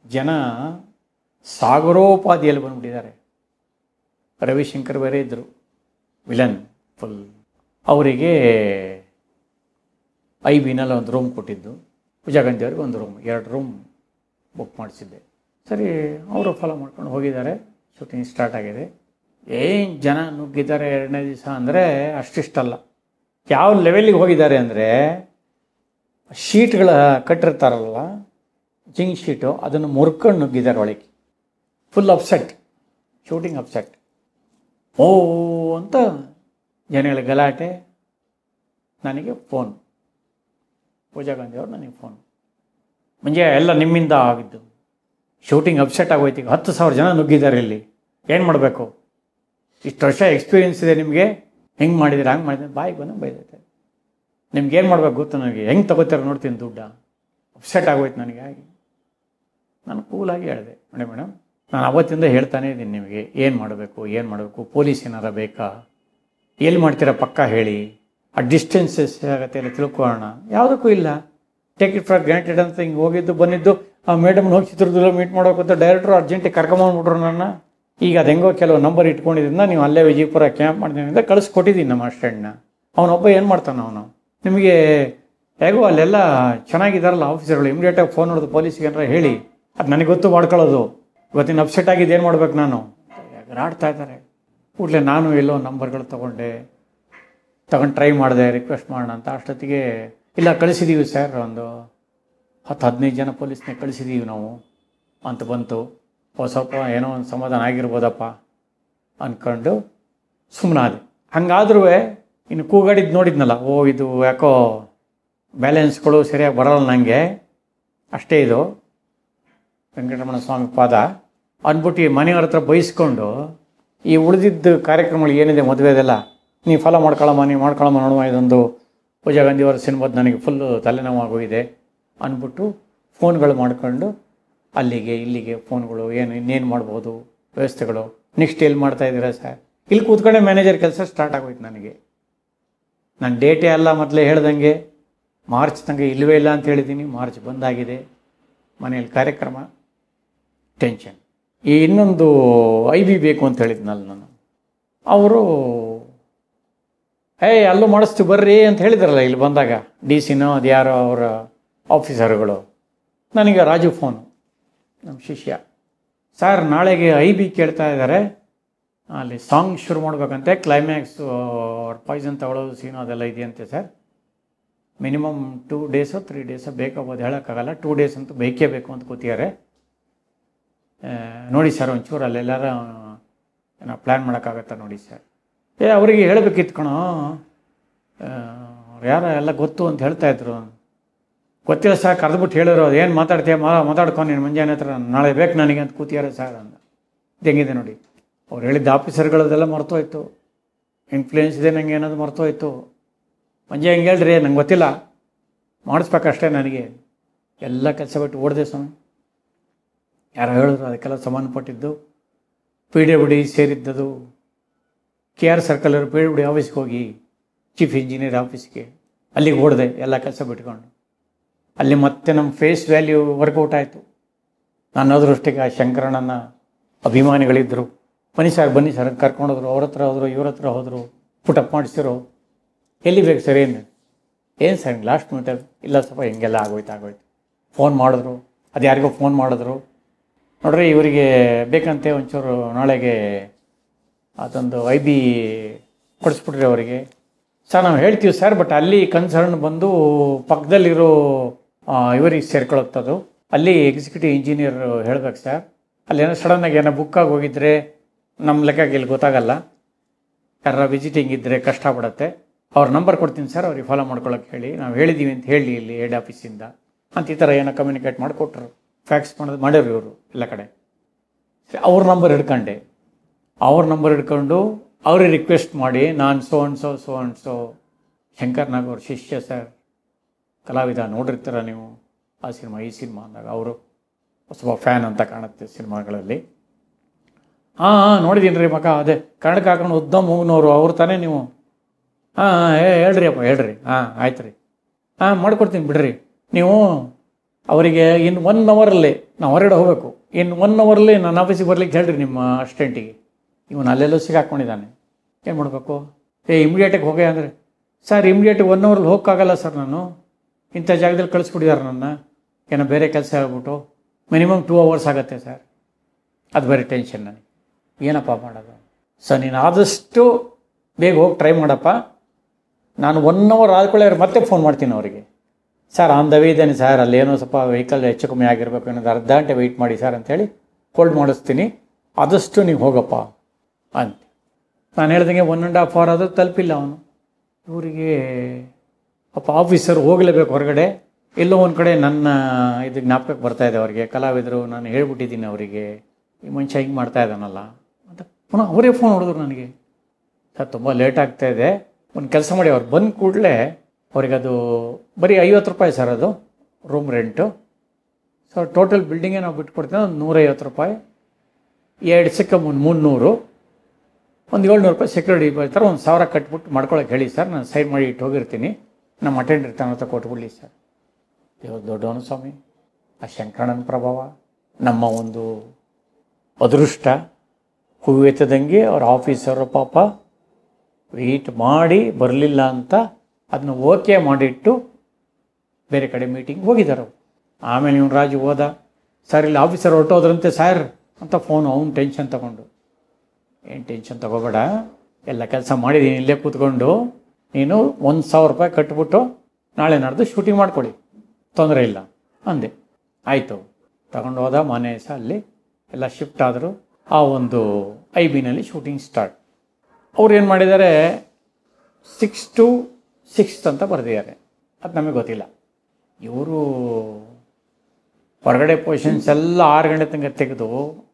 ಜನ ಸಾಗರೋಪಾದಿಯಲ್ಲಿ ಬಂದ್ಬಿಟ್ಟಿದ್ದಾರೆ ರವಿಶಂಕರ್ ಬೇರೆ ಇದ್ದರು ವಿಲನ್ ಫುಲ್ ಅವರಿಗೆ ಐ ಬಿನಲ್ಲಿ ಒಂದು ರೂಮ್ ಕೊಟ್ಟಿದ್ದು ಪೂಜಾ ಗಾಂಧಿ ಅವ್ರಿಗೆ ಒಂದು ರೂಮ್ ಎರಡು ರೂಮ್ ಬುಕ್ ಮಾಡಿಸಿದ್ದೆ ಸರಿ ಅವರು ಫಾಲೋ ಮಾಡ್ಕೊಂಡು ಹೋಗಿದ್ದಾರೆ ಶೂಟಿಂಗ್ ಸ್ಟಾರ್ಟ್ ಆಗಿದೆ ಏನು ಜನ ನುಗ್ಗಿದ್ದಾರೆ ಎರಡನೇ ದಿವಸ ಅಂದರೆ ಅಷ್ಟಿಷ್ಟಲ್ಲ ಯಾವ ಲೆವೆಲ್ಲಿಗೆ ಹೋಗಿದ್ದಾರೆ ಅಂದರೆ ಶೀಟ್ಗಳ ಕಟ್ಟಿರ್ತಾರಲ್ಲ ಜಿಂಗ್ ಶೀಟು ಅದನ್ನು ಮುರ್ಕೊಂಡು ನುಗ್ಗಿದ್ದಾರೆ ಒಳಗೆ ಫುಲ್ ಅಪ್ಸೆಟ್ ಶೂಟಿಂಗ್ ಅಪ್ಸೆಟ್ ಓ ಅಂತ ಜನಗಳ ಗಲಾಟೆ ನನಗೆ ಫೋನ್ ಪೂಜಾ ಗಾಂಧಿ ಅವ್ರು ನನಗೆ ಫೋನ್ ಮುಂಜೆ ಎಲ್ಲ ನಿಮ್ಮಿಂದ ಆಗಿದ್ದು ಶೂಟಿಂಗ್ ಅಪ್ಸೆಟ್ ಆಗೋಯ್ತು ಈಗ ಹತ್ತು ಸಾವಿರ ಜನ ನುಗ್ಗಿದ್ದಾರೆ ಇಲ್ಲಿ ಏನು ಮಾಡಬೇಕು ಇಷ್ಟು ವರ್ಷ ಎಕ್ಸ್ಪೀರಿಯನ್ಸ್ ಇದೆ ನಿಮಗೆ ಹೆಂಗೆ ಮಾಡಿದ್ದೀರಾ ಹಂಗೆ ಮಾಡಿದ್ರೆ ಬಾಯಿಗೆ ಬಂದು ಬೈದೈತೆ ನಿಮ್ಗೆ ಏನು ಮಾಡ್ಬೇಕು ಗೊತ್ತು ನನಗೆ ಹೆಂಗೆ ತಗೋತೀರ ನೋಡ್ತೀನಿ ದುಡ್ಡ ಅಪ್ಸೆಟ್ ಆಗೋಯ್ತು ನನಗೆ ಹಾಗೆ ನಾನು ಕೂಲಾಗಿ ಹೇಳಿದೆ ಮೇಡಮ್ ಮೇಡಮ್ ನಾನು ಅವತ್ತಿಂದ ಹೇಳ್ತಾನೇ ಇದ್ದೀನಿ ನಿಮಗೆ ಏನು ಮಾಡಬೇಕು ಏನು ಮಾಡಬೇಕು ಪೊಲೀಸ್ ಏನಾರ ಬೇಕಾ ಎಲ್ಲಿ ಮಾಡ್ತೀರಾ ಪಕ್ಕ ಹೇಳಿ ಆ ಡಿಸ್ಟೆನ್ಸಸ್ ಆಗುತ್ತೆ ಎಲ್ಲ ತಿಳ್ಕೊಳ್ಳೋಣ ಯಾವುದಕ್ಕೂ ಇಲ್ಲ ಟೇಕ್ ಇಟ್ ಫಾರ್ ಗ್ರಾಂಟೆಡ್ ಅಂತ ಹಿಂಗೆ ಹೋಗಿದ್ದು ಬಂದಿದ್ದು ಆ ಮೇಡಮ್ನ ಹೋಗಿ ಚಿತ್ರದುರ್ಗ ಮೀಟ್ ಮಾಡೋಕೆ ಅಂತ ಡೈರೆಕ್ಟ್ರು ಅರ್ಜೆಂಟಿಗೆ ಕರ್ಕೊಂಬಂದ್ಬಿಟ್ರು ನನ್ನ ಈಗ ಅದು ಹೆಂಗೋ ಕೆಲವು ನಂಬರ್ ಇಟ್ಕೊಂಡಿದ್ದರಿಂದ ನೀವು ಅಲ್ಲೇ ವಿಜಯಪುರ ಕ್ಯಾಂಪ್ ಮಾಡಿದ್ರಿಂದ ಕಳಿಸ್ಕೊಟ್ಟಿದ್ದೀನಿ ನಮ್ಮ ಅಸ್ಟೆಂಡ್ನ ಅವನೊಬ್ಬ ಏನು ಮಾಡ್ತಾನೆ ಅವನು ನಿಮಗೆ ಹೇಗೋ ಅಲ್ಲೆಲ್ಲ ಚೆನ್ನಾಗಿದ್ದಾರಲ್ಲ ಆಫೀಸರ್ಗಳು ಇಮಿಡಿಯೇಟಾಗಿ ಫೋನ್ ಹೊಡೆದು ಪೊಲೀಸಿಗೆ ಏನಾರ ಹೇಳಿ ಅದು ನನಗೆ ಗೊತ್ತು ಮಾಡ್ಕೊಳ್ಳೋದು ಇವತ್ತಿನ ಅಪ್ಸೆಟ್ ಆಗಿದ್ದು ಏನು ಮಾಡ್ಬೇಕು ನಾನು ಆಡ್ತಾ ಇದ್ದಾರೆ ಕೂಡಲೇ ನಾನು ಎಲ್ಲೋ ನಂಬರ್ಗಳು ತೊಗೊಂಡೆ ತಗೊಂಡು ಟ್ರೈ ಮಾಡಿದೆ ರಿಕ್ವೆಸ್ಟ್ ಮಾಡೋಣ ಅಂತ ಅಷ್ಟೊತ್ತಿಗೆ ಇಲ್ಲ ಕಳಿಸಿದ್ದೀವಿ ಸರ್ ಒಂದು ಹತ್ತು ಹದಿನೈದು ಜನ ಪೊಲೀಸ್ನೇ ಕಳಿಸಿದ್ದೀವಿ ನಾವು ಅಂತ ಬಂತು ಓ ಸ್ವಲ್ಪ ಏನೋ ಒಂದು ಸಮಾಧಾನ ಆಗಿರ್ಬೋದಪ್ಪ ಅಂದ್ಕೊಂಡು ಸುಮ್ಮನಾದೆ ಹಂಗಾದ್ರೂ ಇನ್ನು ಕೂಗಾಡಿದ್ದು ನೋಡಿದ್ನಲ್ಲ ಓ ಇದು ಯಾಕೋ ಬ್ಯಾಲೆನ್ಸ್ಗಳು ಸರಿಯಾಗಿ ಬರಲ್ಲ ನನಗೆ ಅಷ್ಟೇ ಇದು ವೆಂಕಟರಮಣ ಸ್ವಾಮಿ ಪಾದ ಅಂದ್ಬಿಟ್ಟು ಈ ಮನೆಯವ್ರ ಹತ್ರ ಬೈಸ್ಕೊಂಡು ಈ ಉಳಿದಿದ್ದ ಕಾರ್ಯಕ್ರಮಗಳು ಏನಿದೆ ಮದುವೆದೆಲ್ಲ ನೀವು ಫಾಲೋ ಮಾಡ್ಕೊಳ್ಳಮ್ಮ ನೀವು ಮಾಡ್ಕೊಳ್ಳಮ್ಮ ನೋಡುವ ಇದೊಂದು ಪೂಜಾ ಗಾಂಧಿಯವರ ಸಿನಿಮಾದ ನನಗೆ ಫುಲ್ಲು ತಲೆನೋವಾಗೋಗಿದೆ ಅಂದ್ಬಿಟ್ಟು ಫೋನ್ಗಳು ಮಾಡ್ಕೊಂಡು ಅಲ್ಲಿಗೆ ಇಲ್ಲಿಗೆ ಫೋನ್ಗಳು ಏನು ಇನ್ನೇನು ಮಾಡ್ಬೋದು ವ್ಯವಸ್ಥೆಗಳು ನೆಕ್ಸ್ಟ್ ಎಲ್ಲಿ ಮಾಡ್ತಾ ಇದ್ದೀರಾ ಸರ್ ಇಲ್ಲಿ ಕೂತ್ಕೊಂಡೆ ಮ್ಯಾನೇಜರ್ ಕೆಲಸ ಸ್ಟಾರ್ಟ್ ಆಗೋಯ್ತು ನನಗೆ ನಾನು ಡೇಟೇ ಅಲ್ಲ ಮೊದಲೇ ಹೇಳ್ದಂಗೆ ಮಾರ್ಚ್ ತನಕ ಇಲ್ಲವೇ ಇಲ್ಲ ಅಂತ ಹೇಳಿದ್ದೀನಿ ಮಾರ್ಚ್ ಬಂದಾಗಿದೆ ಮನೆಯಲ್ಲಿ ಕಾರ್ಯಕ್ರಮ ಟೆನ್ಷನ್ ಈ ಇನ್ನೊಂದು ಐ ಬಿ ಬೇಕು ಅಂತ ಹೇಳಿದ್ನಲ್ಲ ನಾನು ಅವರು ಏಯ್ ಅಲ್ಲೂ ಮಾಡಿಸ್ತೀವಿ ಬರ್ರಿ ಅಂತ ಹೇಳಿದ್ರಲ್ಲ ಇಲ್ಲಿ ಬಂದಾಗ ಡಿ ಸಿನೋ ಅದು ಯಾರೋ ಅವರ ಆಫೀಸರ್ಗಳು ನನಗೆ ರಾಜು ಫೋನು ನಮ್ಮ ಶಿಷ್ಯ ಸರ್ ನಾಳೆಗೆ ಐ ಬಿ ಕೇಳ್ತಾ ಇದ್ದಾರೆ ಅಲ್ಲಿ ಸಾಂಗ್ ಶುರು ಮಾಡ್ಬೇಕಂತೆ ಕ್ಲೈಮ್ಯಾಕ್ಸು ಪಾಯ್ಸನ್ ತಗೊಳ್ಳೋದು ಸೀನು ಅದೆಲ್ಲ ಇದೆಯಂತೆ ಸರ್ ಮಿನಿಮಮ್ ಟೂ ಡೇಸೋ ತ್ರೀ ಡೇಸೋ ಬೇಕಾಗ್ಬೋದು ಹೇಳೋಕ್ಕಾಗಲ್ಲ ಟೂ ಡೇಸ್ ಅಂತೂ ಬೇಕೇ ಬೇಕು ಅಂತ ಕೂತಿದ್ದಾರೆ ಆ, ನೋಡಿ ಸರ್ ಒಂಚೂರು ಅಲ್ಲೆಲ್ಲಾರ ಏನೋ ಪ್ಲ್ಯಾನ್ ಮಾಡೋಕ್ಕಾಗತ್ತಾ ನೋಡಿ ಸರ್ ಏ ಅವರಿಗೆ ಹೇಳಬೇಕಿತ್ತು ಕಣೋ ಆ, ಅವ್ರು ಯಾರೋ ಎಲ್ಲ ಗೊತ್ತು ಅಂತ ಹೇಳ್ತಾ ಇದ್ರು ಗೊತ್ತಿಲ್ಲ ಸರ್ ಕರೆದ್ಬಿಟ್ಟು ಹೇಳಿದ್ರು ಅದು ಏನು ಮಾತಾಡ್ತೀಯ ಮಾ ಮಾತಾಡ್ಕೊಂಡು ನೀನು ಮುಂಜಾನೆ ಹತ್ರ ನಾಳೆ ಬೇಕು ನನಗೆ ಅಂತ ಕೂತಿದ್ದಾರೆ ಸರ್ ಅಂದ ಇದು ಹೆಂಗಿದೆ ನೋಡಿ ಅವ್ರು ಹೇಳಿದ್ದ ಆಫೀಸರ್ಗಳದೆಲ್ಲ ಮರ್ತೋಯ್ತು ಇನ್ಫ್ಲೂಯೆನ್ಸ್ ಇದೆ ನನಗೆ ಏನಾದ್ರು ಮರ್ತೋಯ್ತು ಮಂಜೆ ಹೆಂಗೆ ಹೇಳ್ರಿ ನಂಗೆ ಗೊತ್ತಿಲ್ಲ ಮಾಡಿಸ್ಬೇಕಷ್ಟೇ ನನಗೆ ಎಲ್ಲ ಕೆಲಸ ಬಿಟ್ಟು ಓಡಿದೆ ಸ್ವಾಮಿ ಯಾರೋ ಹೇಳಿದ್ರು ಅದಕ್ಕೆಲ್ಲ ಸಂಬಂಧಪಟ್ಟಿದ್ದು ಪಿ ಡಬ್ಲ್ಯೂ ಡಿ ಸೇರಿದ್ದದು K R circle P W D ಆಫೀಸ್ಗೆ ಹೋಗಿ ಚೀಫ್ ಇಂಜಿನಿಯರ್ ಆಫೀಸ್ಗೆ ಅಲ್ಲಿಗೆ ಓಡಿದೆ ಎಲ್ಲ ಕೆಲಸ ಬಿಟ್ಕೊಂಡು ಅಲ್ಲಿ ಮತ್ತೆ ನಮ್ಮ ಫೇಸ್ ವ್ಯಾಲ್ಯೂ ವರ್ಕೌಟ್ ಆಯಿತು ನಾನು ಅದರಷ್ಟಕ್ಕೆ ಆ ಶಂಕರಣ್ಣನ ಅಭಿಮಾನಿಗಳಿದ್ದರು ಬನ್ನಿ ಸರ್ ಬನ್ನಿ ಸರ್ ಅಂತ ಕರ್ಕೊಂಡೋದ್ರು ಅವ್ರ ಹತ್ರ ಹೋದ್ರು ಇವ್ರ ಹತ್ರ ಹೋದರು ಪುಟಪ್ ಮಾಡಿಸಿರು ಎಲ್ಲಿ ಬೇಕು ಸರ್ ಏನು ಏನು ಸರ್ ಲಾಸ್ಟ್ ಮಿನಿಟಲ್ಲಿ ಇಲ್ಲ ಸ್ವಲ್ಪ ಹಿಂಗೆಲ್ಲ ಆಗೋಯ್ತು ಆಗೋಯ್ತು ಫೋನ್ ಮಾಡಿದ್ರು ಅದು ಯಾರಿಗೋ ಫೋನ್ ಮಾಡಿದ್ರು ನೋಡ್ರಿ ಇವರಿಗೆ ಬೇಕಂತೆ ಒಂಚೂರು ನಾಳೆಗೆ ಅದೊಂದು ಐ ಬಿ ಕೊಡಿಸ್ಬಿಟ್ರಿ ಅವರಿಗೆ ಸರ್ ನಾವು ಹೇಳ್ತೀವಿ ಸರ್ ಬಟ್ ಅಲ್ಲಿ ಕನ್ಸರ್ನ್ ಬಂದು ಪಕ್ಕದಲ್ಲಿರೋ ಆ, ಇವರಿಗೆ ಸೇರ್ಕೊಳ್ಳುತ್ತದು ಅಲ್ಲಿ ಎಕ್ಸಿಕ್ಯೂಟಿವ್ ಇಂಜಿನಿಯರ್ ಹೇಳ್ಬೇಕು ಸರ್ ಅಲ್ಲಿ ಏನೋ ಸಡನ್ನಾಗಿ ಏನೋ ಬುಕ್ ಆಗಿ ಹೋಗಿದ್ರೆ ನಮ್ಮ ಲೆಕ್ಕಕ್ಕೆ ಇಲ್ಲಿ ಗೊತ್ತಾಗಲ್ಲ ಯಾರ ವಿಸಿಟಿಂಗ್ ಇದ್ದರೆ ಕಷ್ಟ ಪಡುತ್ತೆ ಅವ್ರ ನಂಬರ್ ಕೊಡ್ತೀನಿ ಸರ್ ಅವ್ರಿಗೆ ಫಾಲೋ ಮಾಡ್ಕೊಳಕ್ಕೆ ಹೇಳಿ ನಾವು ಹೇಳಿದ್ದೀವಿ ಅಂತ ಹೇಳಿ ಇಲ್ಲಿ ಹೆಡ್ ಆಫೀಸಿಂದ ಅಂತ ಈ ಥರ ಏನೋ ಕಮ್ಯುನಿಕೇಟ್ ಮಾಡಿಕೊಟ್ರು ಫ್ಯಾಕ್ಸ್ ಮಾಡೋದು ಮಾಡ್ಯಾರು ಇವರು ಎಲ್ಲ ಕಡೆ ಸರಿ, ಅವ್ರ ನಂಬರ್ ಹಿಡ್ಕೊಂಡೆ ಅವ್ರ ನಂಬರ್ ಹಿಡ್ಕೊಂಡು ಅವ್ರಿಗೆ ರಿಕ್ವೆಸ್ಟ್ ಮಾಡಿ ನಾನು so and so so and so Shankar Nag ಅವ್ರ ಶಿಷ್ಯ ಸರ್ ಕಲಾವಿದ ನೋಡಿರ್ತೀರ ನೀವು ಆ ಸಿನಿಮಾ ಈ ಸಿನಿಮಾ ಅಂದಾಗ ಅವರು ಸ್ವಲ್ಪ ಫ್ಯಾನ್ ಅಂತ ಕಾಣುತ್ತೆ ಸಿನಿಮಾಗಳಲ್ಲಿ ಹಾಂ ಹಾಂ ನೋಡಿದ್ದೀನಿ ರೀ ಮಗ ಅದೇ ಕನ್ನಡಕ್ಕೆ ಹಾಕೊಂಡು ಉದ್ದ ಮೂಗ್ನವರು ಅವ್ರು ತಾನೇ ನೀವು ಹಾಂ ಹಾಂ ಹೇಳ್ರಿ ಅಪ್ಪ ಹೇಳ್ರಿ ಹಾಂ ಆಯ್ತು ರೀ ಹಾಂ ಮಾಡ್ಕೊಡ್ತೀನಿ ಬಿಡ್ರಿ ನೀವು ಅವರಿಗೆ ಇನ್ನು ಒನ್ ಅವರಲ್ಲಿ ನಾವು ಹೊರಗಡೆ ಹೋಗಬೇಕು ಇನ್ನು ಒನ್ ಅವರಲ್ಲಿ ನನ್ನ ಆಫೀಸಿಗೆ ಬರ್ಲಿಕ್ಕೆ ಹೇಳ್ರಿ ನಿಮ್ಮ ಅಸಿಸ್ಟೆಂಟಿಗೆ ಇವನು ಅಲ್ಲೆಲ್ಲೋ ಸಿಗಾಕೊಂಡಿದ್ದಾನೆ ಏನು ಮಾಡಬೇಕು ಏ ಇಮಿಡಿಯೇಟಾಗಿ ಹೋಗೇ ಅಂದರೆ ಸರ್ ಇಮಿಡಿಯೇಟಾಗಿ ಒನ್ ಅವರಲ್ಲಿ ಹೋಗೋಕ್ಕಾಗಲ್ಲ ಸರ್ ನಾನು ಇಂಥ ಜಾಗದಲ್ಲಿ ಕಳಿಸ್ಬಿಟ್ಟಿದ್ದಾರೆ ನನ್ನ ಏನೋ ಬೇರೆ ಕೆಲಸ ಹೇಳ್ಬಿಟ್ಟು ಮಿನಿಮಮ್ ಟೂ ಅವರ್ಸ್ ಆಗುತ್ತೆ ಸರ್ ಅದು ಬೇರೆ ಟೆನ್ಷನ್ ನನಗೆ ಏನಪ್ಪ ಮಾಡೋದು ಸರ್ ನೀನು ಆದಷ್ಟು ಬೇಗ ಹೋಗಿ ಟ್ರೈ ಮಾಡಪ್ಪ ನಾನು ಒನ್ ಅವರ್ ಆದ್ಕೊಳ್ಳೆ ಮತ್ತೆ ಫೋನ್ ಮಾಡ್ತೀನಿ ಅವರಿಗೆ ಸರ್ ಆನ್ ದ ವೇ ಇದ್ದೇನೆ ಸರ್ ಅಲ್ಲೇನೋ ಸ್ವಲ್ಪ ವೆಹಿಕಲ್ ಹೆಚ್ಚು ಕಮ್ಮಿ ಆಗಿರಬೇಕು ಅನ್ನೋದು ಅರ್ಧ ಗಂಟೆ ವೆಯ್ಟ್ ಮಾಡಿ ಸರ್ ಅಂತೇಳಿ ಹೋಲ್ಡ್ ಮಾಡಿಸ್ತೀನಿ ಆದಷ್ಟು ನೀವು ಹೋಗಪ್ಪ ಅಂತ ನಾನು ಹೇಳ್ದಂಗೆ ಒನ್ ಆ್ಯಂಡ್ ಹಾಫ್ ಅವರ್ ಆದರೂ ತಲುಪಿಲ್ಲ ಅವನು ಇವರಿಗೆ ಪಾಪ ಆಫೀಸರ್ ಹೋಗಲೇಬೇಕು ಹೊರಗಡೆ ಎಲ್ಲೋ ಒಂದು ಕಡೆ ನನ್ನ ಇದು ಜ್ಞಾಪಕಕ್ಕೆ ಬರ್ತಾ ಇದೆ ಅವರಿಗೆ ಕಲಾವಿದರು ನಾನು ಹೇಳ್ಬಿಟ್ಟಿದ್ದೀನಿ ಅವರಿಗೆ ಈ ಮನುಷ್ಯ ಹಿಂಗೆ ಮಾಡ್ತಾ ಇದ್ದಾನಲ್ಲ ಅಂತ ಪುನಃ ಅವರೇ ಫೋನ್ ಹೊಡೆದ್ರು ನನಗೆ ಸರ್ ತುಂಬ ಲೇಟ್ ಆಗ್ತಾ ಇದೆ ಒಂದು ಕೆಲಸ ಮಾಡಿ ಅವ್ರು ಬಂದ ಕೂಡಲೇ ಅವ್ರಿಗೆ ಅದು ಬರೀ ಐವತ್ತು ರೂಪಾಯಿ ಸರ್ ಅದು ರೂಮ್ ರೆಂಟು ಸೊ ಟೋಟಲ್ ಬಿಲ್ಡಿಂಗೇ ನಾವು ಬಿಟ್ಕೊಡ್ತೀವಿ ಒಂದು ನೂರೈವತ್ತು ರೂಪಾಯಿ ಎರಡು ಸಿಕ್ಕ ಮುನ್ ಮುನ್ನೂರು ಒಂದು ಏಳ್ನೂರು ರೂಪಾಯಿ ಸೆಕ್ಯೂರಿಟಿ ಬರ್ತಾರೆ ಒಂದು ಸಾವಿರ ಕಟ್ಬಿಟ್ಟು ಮಾಡ್ಕೊಳಕ್ಕೆ ಹೇಳಿ ಸರ್ ನಾನು ಸೈನ್ ಮಾಡಿ ಇಟ್ಟು ಹೋಗಿರ್ತೀನಿ ನಮ್ಮ ಅಟೆಂಡ್ ಇರ್ತಾನೆ ಅಂತ ಕೊಟ್ಬಿಡ್ಲಿ ಸರ್ ದೇವ್ರ ದೊಡ್ಡವನು ಸ್ವಾಮಿ ಆ ಶಂಕರಣ್ಣನ ಪ್ರಭಾವ ನಮ್ಮ ಒಂದು ಅದೃಷ್ಟ ಹೂವೆತ್ತದಂಗೆ ಅವ್ರ ಆಫೀಸರು ಪಾಪ ವೆಯ್ಟ್ ಮಾಡಿ ಬರಲಿಲ್ಲ ಅಂತ ಅದನ್ನ ಓಕೆ ಮಾಡಿಟ್ಟು ಬೇರೆ ಕಡೆ ಮೀಟಿಂಗ್ ಹೋಗಿದ್ದಾರೆ ಅವ್ರು. ಆಮೇಲೆ ಇವ್ನು ರಾಜು ಹೋದ ಸರ್ ಇಲ್ಲಿ ಆಫೀಸರ್ ಹೊರಟೋದ್ರಂತೆ ಸರ್ ಅಂತ ಫೋನು ಅವ್ನು ಟೆನ್ಷನ್ ತಗೊಂಡು ಏನು ಟೆನ್ಷನ್ ತಗೋಬೇಡ ಎಲ್ಲ ಕೆಲಸ ಮಾಡಿದ್ದೀನಿ ಇಲ್ಲೇ ಕೂತ್ಕೊಂಡು ನೀನು ಒಂದು ಸಾವಿರ ರೂಪಾಯಿ ಕಟ್ಬಿಟ್ಟು ನಾಳೆ ನಾಡ್ದು ಶೂಟಿಂಗ್ ಮಾಡ್ಕೊಳ್ಳಿ ತೊಂದರೆ ಇಲ್ಲ ಅಂದೆ ಆಯಿತು ತಗೊಂಡು ಹೋದ ಮನೆ ಸಹ ಅಲ್ಲಿ ಎಲ್ಲ ಶಿಫ್ಟ್ ಆದರು ಆ ಒಂದು ಐ ಬಿನಲ್ಲಿ ಶೂಟಿಂಗ್ ಸ್ಟಾರ್ಟ್ ಅವ್ರು ಏನು ಮಾಡಿದ್ದಾರೆ ಸಿಕ್ಸ್ ಟು ಸಿಕ್ಸ್ ಅಂತ ಬರೆದಿದ್ದಾರೆ ಅದು ನಮಗೆ ಗೊತ್ತಿಲ್ಲ ಇವರು ಹೊರಗಡೆ ಪೊಸಿಷನ್ಸ್ ಎಲ್ಲ ಆರು ಗಂಟೆ ತನಕ ತೆಗೆದು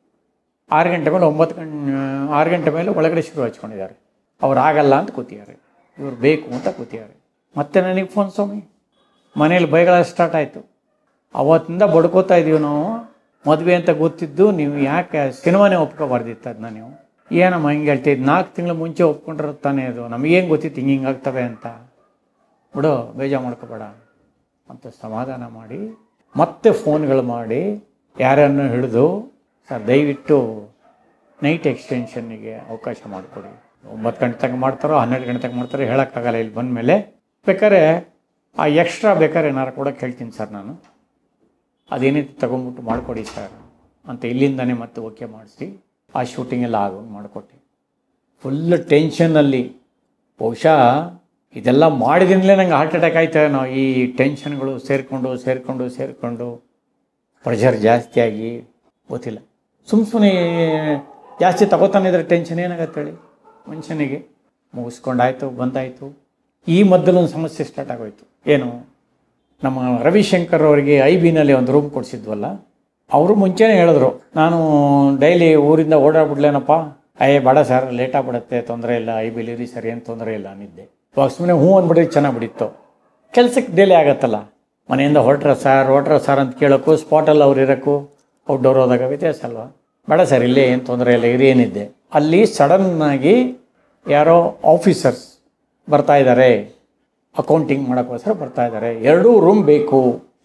ಆರು ಗಂಟೆ ಮೇಲೆ ಒಂಬತ್ತು ಗಂಟೆ ಆರು ಗಂಟೆ ಮೇಲೆ ಒಳಗಡೆ ಶುರು ಹಚ್ಕೊಂಡಿದ್ದಾರೆ ಅವ್ರು ಆಗಲ್ಲ ಅಂತ ಕೂತಿದ್ದಾರೆ ಇವ್ರು ಬೇಕು ಅಂತ ಕೂತಿದ್ದಾರೆ ಮತ್ತೆ ನನಗೆ ಫೋನ್ ಸ್ವಾಮಿ ಮನೇಲಿ ಬೈಗಳ ಸ್ಟಾರ್ಟ್ ಆಯಿತು ಅವತ್ತಿಂದ ಬಡ್ಕೋತಾ ಇದ್ದೀವಿ ನಾವು ಮದುವೆ ಅಂತ ಗೊತ್ತಿದ್ದು ನೀವು ಯಾಕೆ ಸಿನಿಮಾನೇ ಒಪ್ಕೋಬಾರ್ದಿತ್ತು ಅದನ್ನ ನೀವು ಏನಮ್ಮ ಹಿಂಗೆ ಹೇಳ್ತಿದ್ದು ನಾಲ್ಕು ತಿಂಗಳು ಮುಂಚೆ ಒಪ್ಕೊಂಡಿರೋದು ತಾನೇ ಅದು ನಮಗೇನು ಗೊತ್ತಿತ್ತು ಹಿಂಗೆ ಹಿಂಗೆ ಆಗ್ತವೆ ಅಂತ ಬಿಡು ಬೇಜಾರು ಮಾಡ್ಕೋಬೇಡ ಅಂತ ಸಮಾಧಾನ ಮಾಡಿ ಮತ್ತೆ ಫೋನ್ಗಳು ಮಾಡಿ ಯಾರನ್ನು ಹಿಡಿದು ಸರ್ ದಯವಿಟ್ಟು ನೈಟ್ ಎಕ್ಸ್ಟೆನ್ಷನ್ನಿಗೆ ಅವಕಾಶ ಮಾಡಿಕೊಡಿ ಒಂಬತ್ತು ಗಂಟೆ ತನಕ ಮಾಡ್ತಾರೋ ಹನ್ನೆರಡು ಗಂಟೆ ತನಕ ಮಾಡ್ತಾರೋ ಹೇಳೋಕ್ಕಾಗಲ್ಲ ಇಲ್ಲಿ ಬಂದ ಮೇಲೆ ಬೇಕಾದ್ರೆ ಆ ಎಕ್ಸ್ಟ್ರಾ ಬೇಕಾದ್ರೆ ಏನಾರು ಕೊಡೋಕೆ ಹೇಳ್ತೀನಿ ಸರ್ ನಾನು ಅದೇನಿತ್ತು ತಗೊಂಬಿಟ್ಟು ಮಾಡಿಕೊಡಿ ಸರ್ ಅಂತ ಇಲ್ಲಿಂದನೇ ಮತ್ತೆ ಓಕೆ ಮಾಡಿಸಿ ಆ ಶೂಟಿಂಗ್ ಎಲ್ಲ ಆಗೋ ಮಾಡಿಕೊಟ್ಟೆ ಫುಲ್ ಟೆನ್ಷನ್ನಲ್ಲಿ ಬಹುಶಃ ಇದೆಲ್ಲ ಮಾಡಿದಿಂದಲೇ ನಂಗೆ ಹಾರ್ಟ್ ಅಟ್ಯಾಕ್ ಆಯ್ತಾ ನಾವು ಈ ಟೆನ್ಷನ್ಗಳು ಸೇರಿಕೊಂಡು ಸೇರಿಕೊಂಡು ಸೇರಿಕೊಂಡು ಪ್ರೆಷರ್ ಜಾಸ್ತಿ ಆಗಿ ಗೊತ್ತಿಲ್ಲ ಸುಮ್ಮ ಸುಮ್ಮನೆ ಜಾಸ್ತಿ ತಗೋತಾನಿದ್ರೆ ಟೆನ್ಷನ್ ಏನಾಗತ್ತೆ ಹೇಳಿ ಮನುಷ್ಯನಿಗೆ ಮುಗಿಸ್ಕೊಂಡಾಯ್ತು ಬಂದಾಯಿತು ಈ ಮದ್ದಲೊಂದು ಸಮಸ್ಯೆ ಸ್ಟಾರ್ಟ್ ಆಗೋಯ್ತು ಏನು ನಮ್ಮ ರವಿಶಂಕರ್ ಅವರಿಗೆ ಐ ಬಿನಲ್ಲಿ ಒಂದು ರೂಮ್ ಕೊಡಿಸಿದ್ವಲ್ಲ ಅವರು ಮುಂಚೆನೇ ಹೇಳಿದ್ರು ನಾನು ಡೈಲಿ ಊರಿಂದ ಓಡಾಡ್ಬಿಡ್ಲೇನಪ್ಪ ಅಯ್ಯೇ ಬೇಡ ಸರ್ ಲೇಟ್ ಆಗ್ಬಿಡುತ್ತೆ ತೊಂದರೆ ಇಲ್ಲ ಐ ಬಿಲಿ ಇರಿ ಸರ್ ಏನು ತೊಂದರೆ ಇಲ್ಲ ಅನ್ನಿದ್ದೆ ಇವಾಗ ಸುಮ್ಮನೆ ಹ್ಞೂ ಅಂದ್ಬಿಟ್ರೆ ಚೆನ್ನಾಗಿ ಬಿಡಿತ್ತು ಕೆಲ್ಸಕ್ಕೆ ಡಿಲೇ ಆಗತ್ತಲ್ಲ ಮನೆಯಿಂದ ಹೊರಟ್ರ ಸರ್ ಹೊರಟ್ರ ಸರ್ ಅಂತ ಕೇಳೋಕ್ಕೂ ಸ್ಪಾಟಲ್ಲಿ ಅವ್ರು ಇರೋಕ್ಕೂ ಔಟ್ಡೋರ್ ಹೋದಾಗ ವ್ಯತ್ಯಾಸ ಅಲ್ವಾ ಬೇಡ ಸರ್ ಇಲ್ಲೇ ಏನು ತೊಂದರೆ ಇಲ್ಲ ಇರಿ ಏನಿದ್ದೆ ಅಲ್ಲಿ ಸಡನ್ನಾಗಿ ಯಾರೋ ಆಫೀಸರ್ಸ್ ಬರ್ತಾ ಇದ್ದಾರೆ ಅಕೌಂಟಿಂಗ್ ಮಾಡೋಕ್ಕೋಸ್ಕರ ಬರ್ತಾ ಇದ್ದಾರೆ ಎರಡೂ ರೂಮ್ ಬೇಕು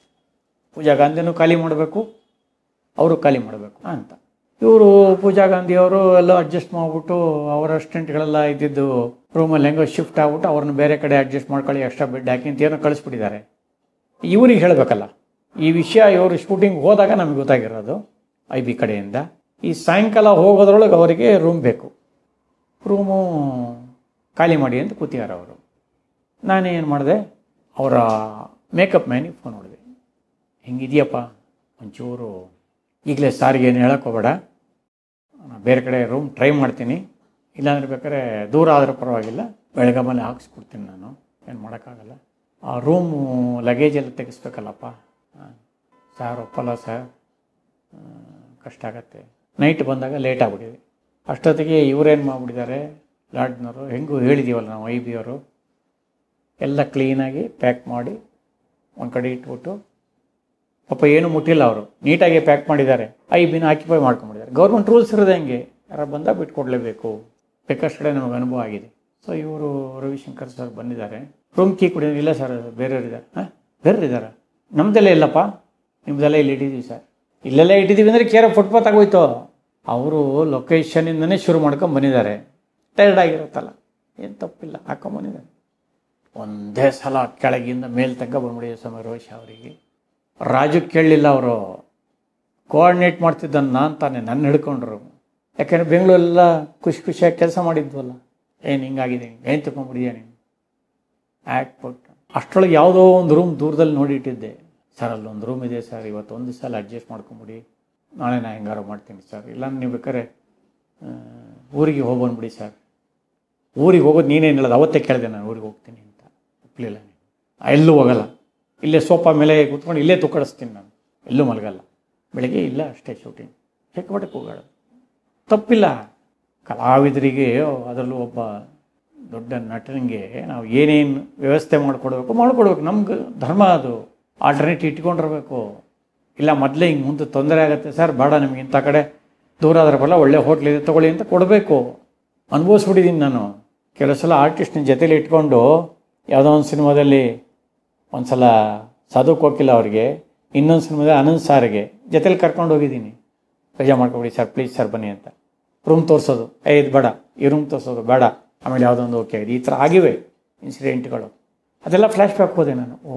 ಪೂಜಾ ಗಾಂಧಿನೂ ಖಾಲಿ ಮಾಡಬೇಕು ಅವರು ಖಾಲಿ ಮಾಡಬೇಕು ಅಂತ ಇವರು ಪೂಜಾ ಗಾಂಧಿ ಅವರು ಎಲ್ಲ ಅಡ್ಜಸ್ಟ್ ಮಾಡಿಬಿಟ್ಟು ಅವರ ಅಸಿಸ್ಟೆಂಟ್ಗಳೆಲ್ಲ ಇದ್ದಿದ್ದು ರೂಮಲ್ಲಿ ಹೆಂಗೋ ಶಿಫ್ಟ್ ಆಗ್ಬಿಟ್ಟು ಅವ್ರನ್ನ ಬೇರೆ ಕಡೆ ಅಡ್ಜಸ್ಟ್ ಮಾಡ್ಕೊಳ್ಳಿ ಎಕ್ಸ್ಟ್ರಾ ಬೆಡ್ ಹಾಕಿ ಅಂತ ಏನೋ ಕಳಿಸ್ಬಿಟ್ಟಿದ್ದಾರೆ ಇವ್ರಿಗೆ ಹೇಳಬೇಕಲ್ಲ ಈ ವಿಷಯ ಇವರು ಶೂಟಿಂಗ್ ಹೋದಾಗ ನಮಗೆ ಗೊತ್ತಾಗಿರೋದು ಐ ಬಿ ಕಡೆಯಿಂದ ಈ ಸಾಯಂಕಾಲ ಹೋಗೋದ್ರೊಳಗೆ ಅವರಿಗೆ ರೂಮ್ ಬೇಕು ರೂಮು ಖಾಲಿ ಮಾಡಿ ಅಂತ ಕೂತಿದ್ದಾರೆ ಅವರು ನಾನೇನು ಮಾಡಿದೆ ಅವರ ಮೇಕಪ್ ಮ್ಯಾನಿಗೆ ಫೋನ್ ಮಾಡಿದೆ ಹಿಂಗಿದೆಯಪ್ಪ ಒಂಚೂರು ಈಗಲೇ ಸಾರಿಗೆ ಏನು ಹೇಳಕ್ಕೆ ಹೋಗಬೇಡ ನಾನು ಬೇರೆ ಕಡೆ ರೂಮ್ ಟ್ರೈ ಮಾಡ್ತೀನಿ ಇಲ್ಲಾಂದ್ರೆ ಬೇಕಾದ್ರೆ ದೂರ ಆದರೂ ಪರವಾಗಿಲ್ಲ ಬೆಳಗ್ಗೆ ಮೇಲೆ ಹಾಕ್ಸ್ಕೊಡ್ತೀನಿ ನಾನು ಏನು ಮಾಡೋಕ್ಕಾಗಲ್ಲ ಆ ರೂಮು ಲಗೇಜ್ ಎಲ್ಲ ತೆಗೆಸ್ಬೇಕಲ್ಲಪ್ಪ ಹಾಂ ಸರ್ ಒಪ್ಪಲ್ಲ ಸರ್ ಆ, ಕಷ್ಟ ಆಗತ್ತೆ ನೈಟ್ ಬಂದಾಗ ಲೇಟ್ ಆಗ್ಬಿಟ್ಟಿದೆ ಅಷ್ಟೊತ್ತಿಗೆ ಇವರೇನು ಮಾಡಿಬಿಟ್ಟಿದ್ದಾರೆ ಲಾಡ್ನವರು ಹೆಂಗೂ ಹೇಳಿದ್ದೀವಲ್ಲ ನಾವು ಐ ಬಿ ಅವರು ಎಲ್ಲ ಕ್ಲೀನಾಗಿ ಪ್ಯಾಕ್ ಮಾಡಿ ಒಂದು ಕಡೆ ಇಟ್ಬಿಟ್ಟು ಪಾಪ ಏನು ಮುಟ್ಟಿಲ್ಲ ಅವರು ನೀಟಾಗಿ ಪ್ಯಾಕ್ ಮಾಡಿದ್ದಾರೆ ಐ ಬಿನ ಆಕ್ಯುಪೈ ಮಾಡ್ಕೊಂಡ್ಬಿಟ್ಟಿದ್ದಾರೆ ಗೌರ್ಮೆಂಟ್ ರೂಲ್ಸ್ ಇರೋದು ಹೆಂಗೆ ಯಾರು ಬಂದಾಗ ಬಿಟ್ಕೊಡ್ಲೇಬೇಕು ಬೇಕಷ್ಟು ಕಡೆ ನಮಗೆ ಅನುಭವ ಆಗಿದೆ ಸೊ ಇವರು ರವಿಶಂಕರ್ ಸರ್ ಬಂದಿದ್ದಾರೆ ರೂಮ್ ಕೀ ಕುಡಿಯೋದು ಇಲ್ಲ ಸರ್ ಬೇರೆಯವ್ರು ಇದ್ದಾರೆ ಹಾಂ ಬೇರೆಯವ್ರು ಇದ್ದಾರೆ ನಮ್ಮದೆಲ್ಲ ಇಲ್ಲಪ್ಪ ನಿಮ್ದೆಲ್ಲ ಇಲ್ಲಿ ಇಟ್ಟಿದ್ದೀವಿ ಸರ್ ಇಲ್ಲೆಲ್ಲ ಇಟ್ಟಿದ್ದೀವಿ ಅಂದರೆ ಕೇರ ಫುಟ್ಪಾತ್ ಆಗೋಯ್ತು ಅವರು ಲೊಕೇಶನಿಂದನೇ ಶುರು ಮಾಡ್ಕೊಂಡು ಬಂದಿದ್ದಾರೆ ಟೈರ್ಡ್ ಆಗಿರುತ್ತಲ್ಲ ಏನು ತಪ್ಪಿಲ್ಲ ಹಾಕೊಂಬಂದಿದ್ದಾರೆ ಒಂದೇ ಸಲ ಕೆಳಗಿಂದ ಮೇಲ್ ತನಕ ಬಂದ್ಬಿಡಿದೆ ಸ್ವಾಮಿ ರೋಷ ಅವರಿಗೆ ರಾಜು ಕೇಳಲಿಲ್ಲ ಅವರು ಕೋಆರ್ಡಿನೇಟ್ ಮಾಡ್ತಿದ್ದನ್ನು ನಾನು ತಾನೇ ನನ್ನ ಹಿಡ್ಕೊಂಡ್ರು ಯಾಕೆಂದ್ರೆ ಬೆಂಗಳೂರೆಲ್ಲ ಖುಷಿ ಖುಷಿಯಾಗಿ ಕೆಲಸ ಮಾಡಿದ್ವಲ್ಲ ಏನು ಹಿಂಗಾಗಿದೆ ಏನು ತಗೊಂಡ್ಬಿಡಿದ್ಯಾ ನೀನು ಹಾಕ್ಬಿಟ್ಟು ಅಷ್ಟರೊಳಗೆ ಯಾವುದೋ ಒಂದು ರೂಮ್ ದೂರದಲ್ಲಿ ನೋಡಿ ಇಟ್ಟಿದ್ದೆ ಸರ್ ಅಲ್ಲೊಂದು ರೂಮ್ ಇದೆ ಸರ್ ಇವತ್ತು ಒಂದು ದಿವಸ ಅಲ್ಲಿ ಅಡ್ಜಸ್ಟ್ ಮಾಡ್ಕೊಂಬಿಡಿ ನಾಳೆ ನಾ ಹೆಂಗಾರು ಮಾಡ್ತೀನಿ ಸರ್ ಇಲ್ಲ ನೀವು ಬೇಕಾದ್ರೆ ಆ, ಊರಿಗೆ ಹೋಗ್ಬಂದ್ಬಿಡಿ ಸರ್ ಊರಿಗೆ ಹೋಗೋದು ನೀನೇನು ಹೇಳೋದು ಅವತ್ತೇ ಕೇಳಿದೆ ನಾನು ಊರಿಗೆ ಹೋಗ್ತೀನಿ ಅಂತ ಒಪ್ಪಲಿಲ್ಲ ನೀನು ಆ, ಎಲ್ಲೂ ಹೋಗಲ್ಲ ಇಲ್ಲೇ ಸೋಫಾ ಮೇಲೆ ಕೂತ್ಕೊಂಡು ಇಲ್ಲೇ ತುಕ್ಕಡಿಸ್ತೀನಿ ನಾನು ಎಲ್ಲೂ ಮಲಗಲ್ಲ ಬೆಳಗ್ಗೆ ಇಲ್ಲ ಅಷ್ಟೇ ಶೂಟಿಂಗ್ ಚೆಕ್ಕಬಟ್ಟಕ್ಕೆ ಹೋಗಾಡ ತಪ್ಪಿಲ್ಲ ಕಲಾವಿದರಿಗೆ ಅದರಲ್ಲೂ ಒಬ್ಬ ದೊಡ್ಡ ನಟನಿಗೆ ನಾವು ಏನೇನು ವ್ಯವಸ್ಥೆ ಮಾಡಿಕೊಡ್ಬೇಕು ಮಾಡಿಕೊಡ್ಬೇಕು ನಮ್ಗೆ ಧರ್ಮ ಅದು ಆಲ್ಟರ್ನೇಟ್ ಇಟ್ಕೊಂಡಿರ್ಬೇಕು ಇಲ್ಲ ಮೊದಲೇ ಹಿಂಗೆ ಮುಂದೆ ತೊಂದರೆ ಆಗುತ್ತೆ ಸರ್ ಬೇಡ ನಿಮ್ಗೆ ಇಂಥ ಕಡೆ ದೂರ ಆದ್ರೆ ಬರಲ್ಲ ಒಳ್ಳೆ ಹೋಟ್ಲಿದೆ ತೊಗೊಳ್ಳಿ ಅಂತ ಕೊಡಬೇಕು ಅನುಭವಿಸ್ಬಿಟ್ಟಿದ್ದೀನಿ ನಾನು ಕೆಲವು ಸಲ ಆರ್ಟಿಸ್ಟ್ನ ಜೊತೇಲಿ ಇಟ್ಕೊಂಡು ಯಾವುದೋ ಒಂದು ಸಿನಿಮಾದಲ್ಲಿ ಒಂದು ಸಲ ಸಾಧು ಕೋಕಿಲ ಅವ್ರಿಗೆ ಇನ್ನೊಂದು ಸಿನಿಮಾದಲ್ಲಿ ಅನಂತ್ ಸಾರಿಗೆ ಜೊತೇಲಿ ಕರ್ಕೊಂಡು ಹೋಗಿದ್ದೀನಿ ರಜಾ ಮಾಡ್ಕೊಬಿಡಿ ಸರ್ ಪ್ಲೀಸ್ ಸರ್ ಬನ್ನಿ ಅಂತ ರೂಮ್ ತೋರಿಸೋದು ಏ ಇದು ಬೇಡ ಈ ರೂಮ್ ತೋರಿಸೋದು ಬೇಡ ಆಮೇಲೆ ಯಾವುದೋ ಒಂದು ಓಕೆ ಆಗಿದೆ ಈ ಥರ ಆಗಿವೆ ಇನ್ಸಿಡೆಂಟ್ಗಳು ಅದೆಲ್ಲ ಫ್ಲ್ಯಾಶ್ ಬ್ಯಾಕ್ ಹೋದೆ ನಾನು ಓ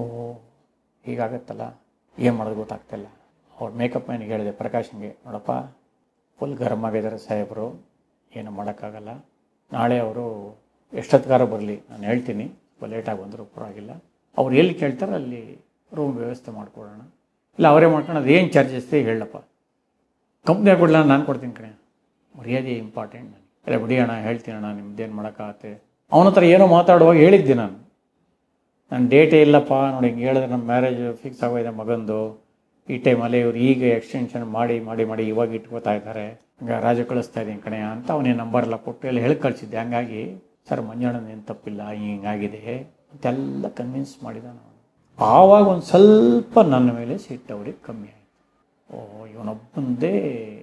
ಹೀಗಾಗತ್ತಲ್ಲ ಏನು ಮಾಡೋದು ಗೊತ್ತಾಗ್ತಿಲ್ಲ ಅವ್ರ ಮೇಕಪ್ ಮ್ಯಾನಿಗೆ ಹೇಳಿದೆ ಪ್ರಕಾಶನ್ಗೆ ನೋಡಪ್ಪ ಫುಲ್ ಗರಮ್ ಆಗಿದ್ದಾರೆ ಸಾಹೇಬರು ಏನು ಮಾಡೋಕ್ಕಾಗಲ್ಲ ನಾಳೆ ಅವರು ಎಷ್ಟೊತ್ತಿಗಾರ ಬರಲಿ ನಾನು ಹೇಳ್ತೀನಿ ಸ್ವಲ್ಪ ಲೇಟಾಗಿ ಬಂದರೂ ಪರವಾಗಿಲ್ಲ ಅವ್ರು ಎಲ್ಲಿ ಕೇಳ್ತಾರೆ ಅಲ್ಲಿ ರೂಮ್ ವ್ಯವಸ್ಥೆ ಮಾಡಿಕೊಡೋಣ ಇಲ್ಲ ಅವರೇ ಮಾಡ್ಕೊಂಡು ಅದು ಏನು ಚಾರ್ಜಸ್ ಇದೆ ಹೇಳಪ್ಪ ಕಂಪ್ನಿ ಕೊಡಲ್ಲ ನಾನು ಕೊಡ್ತೀನಿ ಕಣೆ ಮರ್ಯಾದೆ ಇಂಪಾರ್ಟೆಂಟ್ ನನಗೆ ಇಲ್ಲ ಬಿಡಿ ಅಣ್ಣ ಹೇಳ್ತೀನಿ ಅಣ್ಣ ನಿಮ್ದೇನು ಮಾಡೋಕ್ಕಾಗತ್ತೆ ಅವನ ಹತ್ರ ಏನೋ ಮಾತಾಡುವಾಗ ಹೇಳಿದ್ದೆ ನಾನು ನನ್ನ ಡೇಟೇ ಇಲ್ಲಪ್ಪ ನೋಡಿ ಹಿಂಗೆ ಹೇಳಿದ್ರೆ ನಮ್ಮ ಮ್ಯಾರೇಜ್ ಫಿಕ್ಸ್ ಆಗೋಗಿದೆ ಮಗಂದು ಈ ಟೈಮಲ್ಲಿ ಇವ್ರು ಈಗ ಎಕ್ಸ್ಟೆನ್ಷನ್ ಮಾಡಿ ಮಾಡಿ ಮಾಡಿ ಇವಾಗ ಇಟ್ಕೋತಾ ಇದ್ದಾರೆ ಹಂಗೆ ರಾಜ ಕಳಿಸ್ತಾ ಇದ್ದೀನಿ ಕಣೆ ಅಂತ ಅವನೇ ನಂಬರ್ ಎಲ್ಲ ಕೊಟ್ಟು ಎಲ್ಲ ಹೇಳಿ ಕಳಿಸಿದ್ದೆ ಹಂಗಾಗಿ ಸರ್ ಮಂಜಣ್ಣನ ಏನು ತಪ್ಪಿಲ್ಲ ಹಿಂಗಾಗಿದೆ ಅಂತೆಲ್ಲ ಕನ್ವಿನ್ಸ್ ಮಾಡಿದ ನಾನು ಆವಾಗ ಒಂದು ಸ್ವಲ್ಪ ನನ್ನ ಮೇಲೆ ಸಿಟ್ಟು ಅವ್ರಿಗೆ ಕಮ್ಮಿ ಆಯಿತು ಓ ಇವನೊಬ್ಬಂದೇ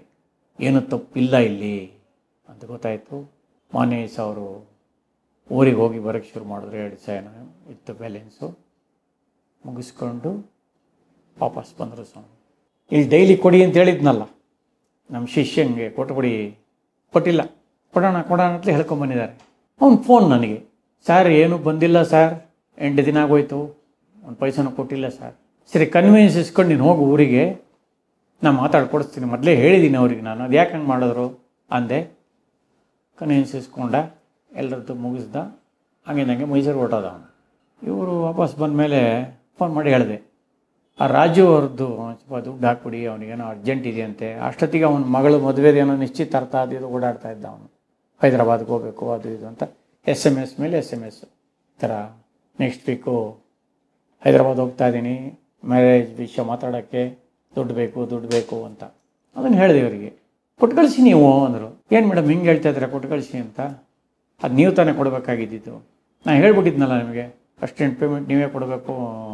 ಏನು ತಪ್ಪಿಲ್ಲ ಇಲ್ಲಿ ಅಂತ ಗೊತ್ತಾಯಿತು ಮಾನೇಶ್ ಅವರು ಊರಿಗೆ ಹೋಗಿ ಬರೋಕ್ಕೆ ಶುರು ಮಾಡಿದ್ರು ಎರಡು ದಿವಸ ಏನೋ ಇತ್ತು ಬ್ಯಾಲೆನ್ಸು ಮುಗಿಸ್ಕೊಂಡು ವಾಪಸ್ ಬಂದರು ಸ್ವಾಮಿ ಇಲ್ಲಿ ಡೈಲಿ ಕೊಡಿ ಅಂತ ಹೇಳಿದ್ನಲ್ಲ ನಮ್ಮ ಶಿಷ್ಯಂಗೆ ಕೊಟ್ಬಿಡಿ ಕೊಟ್ಟಿಲ್ಲ ಕೊಡೋಣ ಕೊಡೋಣ ಅಂತಲೇ ಹೇಳ್ಕೊಂಬಂದಿದ್ದಾರೆ ಅವ್ನು ಫೋನ್ ನನಗೆ ಸರ್ ಏನು ಬಂದಿಲ್ಲ ಸರ್ ಎಂಟು ದಿನ ಆಗೋಯ್ತು ಒಂದು ಪೈಸನೂ ಕೊಟ್ಟಿಲ್ಲ ಸರ್ ಸರಿ ಕನ್ವಿನ್ಸ್ ಇಸ್ಕೊಂಡು ನೀನು ಹೋಗು ಊರಿಗೆ ನಾನು ಮಾತಾಡ್ಕೊಡಿಸ್ತೀನಿ ಮೊದಲೇ ಹೇಳಿದ್ದೀನಿ ಅವ್ರಿಗೆ ನಾನು ಅದು ಯಾಕೆ ಹಂಗೆ ಮಾಡಿದ್ರು ಅಂದೆ ಕನ್ವಿನ್ಸ್ ಇಸ್ಕೊಂಡ ಎಲ್ಲರದ್ದು ಮುಗಿಸ್ದ ಹಂಗೆ ಮೈಸೂರು ಹೊರಟೋದ ಅವನು ಇವರು ವಾಪಸ್ ಬಂದ ಮೇಲೆ ಫೋನ್ ಮಾಡಿ ಹೇಳಿದೆ ಆ ರಾಜು ಅವ್ರದ್ದು ಒಂದ್ ಸ್ವಲ್ಪ ದುಡ್ಡು ಹಾಕ್ಬಿಡಿ ಅವನಿಗೇನೋ ಅರ್ಜೆಂಟ್ ಇದೆಯಂತೆ ಅಷ್ಟೊತ್ತಿಗೆ ಅವನ ಮಗಳು ಮದುವೆದೇನೋ ನಿಶ್ಚಿತಾರ್ಥ ಅದು ಇದು ಓಡಾಡ್ತಾ ಇದ್ದ ಅವನು ಹೈದ್ರಾಬಾದ್ಗೆ ಹೋಗಬೇಕು ಅದು ಇದು ಅಂತ ಎಸ್ ಎಮ್ ಎಸ್ ಮೇಲೆ ಎಸ್ ಎಮ್ ಎಸ್ ಈ ಥರ ನೆಕ್ಸ್ಟ್ ವೀಕು ಹೈದ್ರಾಬಾದ್ ಹೋಗ್ತಾ ಇದ್ದೀನಿ ಮ್ಯಾರೇಜ್ ವಿಷಯ ಮಾತಾಡೋಕ್ಕೆ ದುಡ್ಡು ಬೇಕು ದುಡ್ಡು ಬೇಕು ಅಂತ ಅದನ್ನು ಹೇಳಿದೆ ಇವರಿಗೆ ಕೊಟ್ಟು ಕಳಿಸಿ ನೀವು ಅಂದರು ಏನು ಮೇಡಮ್ ಹಿಂಗೆ ಹೇಳ್ತಾ ಇದ್ದೀರಾ ಕೊಟ್ಟು ಕಳಿಸಿ ಅಂತ ಅದು ನೀವು ತಾನೇ ಕೊಡಬೇಕಾಗಿದ್ದಿದ್ದು ನಾನು ಹೇಳ್ಬಿಟ್ಟಿದ್ನಲ್ಲ ನಿಮಗೆ ಅಷ್ಟೆಂಟ್ ಪೇಮೆಂಟ್ ನೀವೇ ಕೊಡಬೇಕು